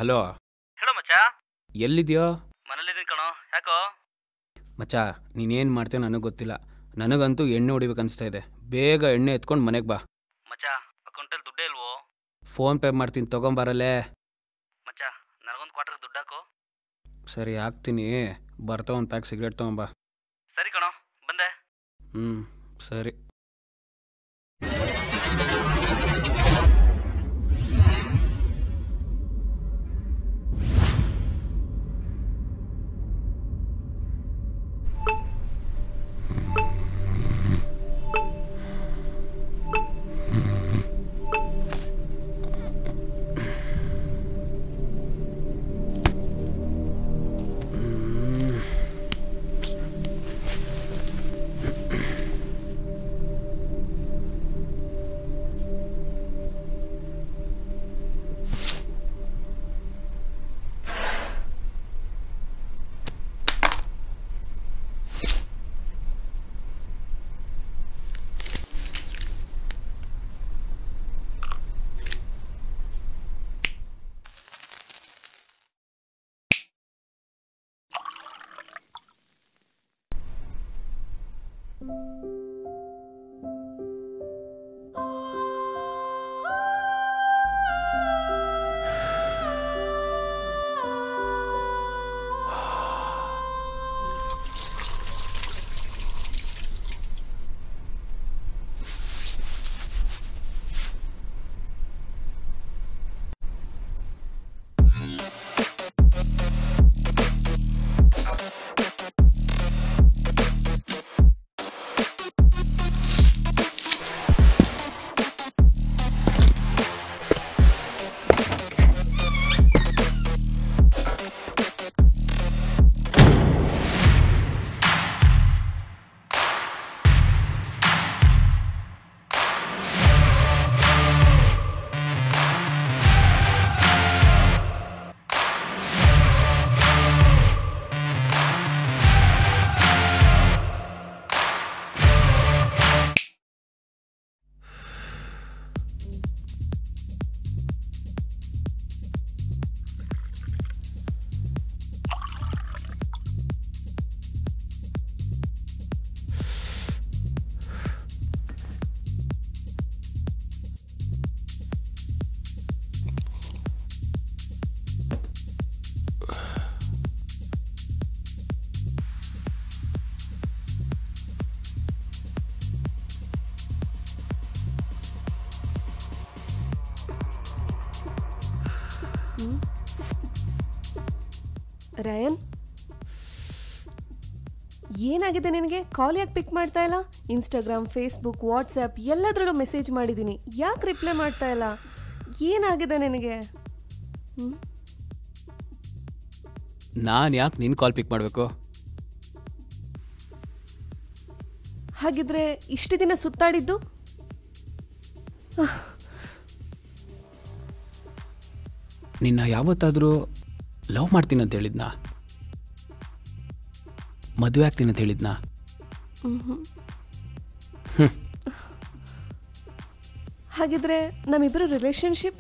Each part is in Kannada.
ಹಲೋ ಹೇಳೋ ಮಚ್ಚ ಎಲ್ಲಿದ್ಯೋ ಮನೇಲಿದ್ದೀನಿ ಕಣೋ ಯಾಕೋ ಮಚ್ಚ ನೀನೇನು ಮಾಡ್ತೀಯೋ ನನಗೆ ಗೊತ್ತಿಲ್ಲ ನನಗಂತೂ ಎಣ್ಣೆ ಹೊಡಿಬೇಕು ಅನಿಸ್ತಾ ಇದೆ ಬೇಗ ಎಣ್ಣೆ ಎತ್ಕೊಂಡು ಮನೆಗೆ ಬಾ ಮಚ್ಚ ಅಕೌಂಟಲ್ಲಿ ದುಡ್ಡೇ ಇಲ್ವೋ ಫೋನ್ ಪೇ ಮಾಡ್ತೀನಿ ತೊಗೊಂಬರಲ್ಲೇ ಮಚ್ಚ ನನಗೊಂದು ಕ್ವಾರ್ಟರ್ ದುಡ್ಡು ಹಾಕು ಸರಿ ಹಾಕ್ತೀನಿ ಬರ್ತಾ ಒಂದು ಪ್ಯಾಕ್ ಸಿಗರೇಟ್ ತೊಗೊಂಬಾ ಸರಿ ಕಣೋ ಬಂದೆ ಹ್ಞೂ ಸರಿ ರಯನ್ ಏನಾಗಿದೆ ನಿನಗೆ ಕಾಲ್ ಯಾಕೆ ಪಿಕ್ ಮಾಡ್ತಾ ಇಲ್ಲ ಇನ್ಸ್ಟಾಗ್ರಾಮ್ ಫೇಸ್ಬುಕ್ ವಾಟ್ಸಪ್ ಎಲ್ಲದರಲ್ಲೂ ಮೆಸೇಜ್ ಮಾಡಿದ್ದೀನಿ ಯಾಕೆ ರಿಪ್ಲೈ ಮಾಡ್ತಾ ಇಲ್ಲ ಏನಾಗಿದೆ ನಿನಗೆ ಹ್ಮ್? ನಾನು ಯಾಕೆ ನಿನ್ನ ಕಾಲ್ ಪಿಕ್ ಮಾಡಬೇಕು ಹಾಗಿದ್ರೆ ಇಷ್ಟು ದಿನ ಸುತ್ತಾಡಿದ್ದು ನಿನ್ನ ಯಾವತ್ತಾದರೂ ಲವ್ ಮಾಡ್ತೀನಿ ಅಂತ ಹೇಳಿದ್ನಾ ಮದುವೆ ಆಗ್ತೀನಿ ಅಂತ ಹೇಳಿದ್ನಾ ಹಾಗಿದ್ರೆ ನಮ್ಮಿಬ್ಬರ ರಿಲೇಶನ್ಶಿಪ್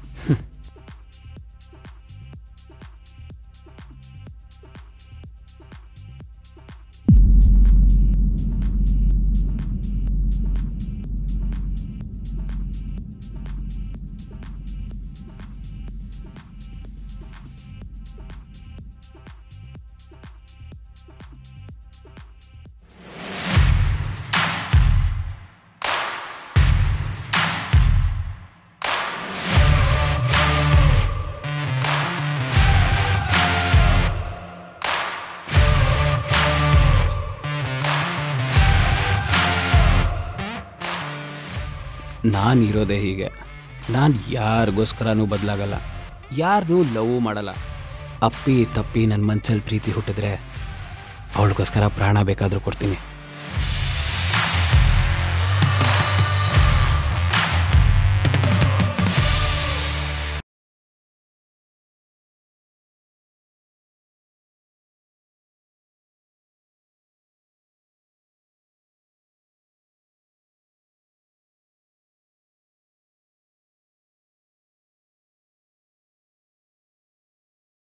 ನಾನು ಇರೋದೇ ಹೀಗೆ ನಾನು ಯಾರಿಗೋಸ್ಕರನೂ ಬದಲಾಗಲ್ಲ ಯಾರನ್ನೂ ಲವ್ ಮಾಡಲ್ಲ ಅಪ್ಪಿ ತಪ್ಪಿ ನನ್ನ ಮನ್ಸಲ್ಲಿ ಪ್ರೀತಿ ಹುಟ್ಟಿದ್ರೆ ಅವಳಿಗೋಸ್ಕರ ಪ್ರಾಣ ಬೇಕಾದರೂ ಕೊಡ್ತೀನಿ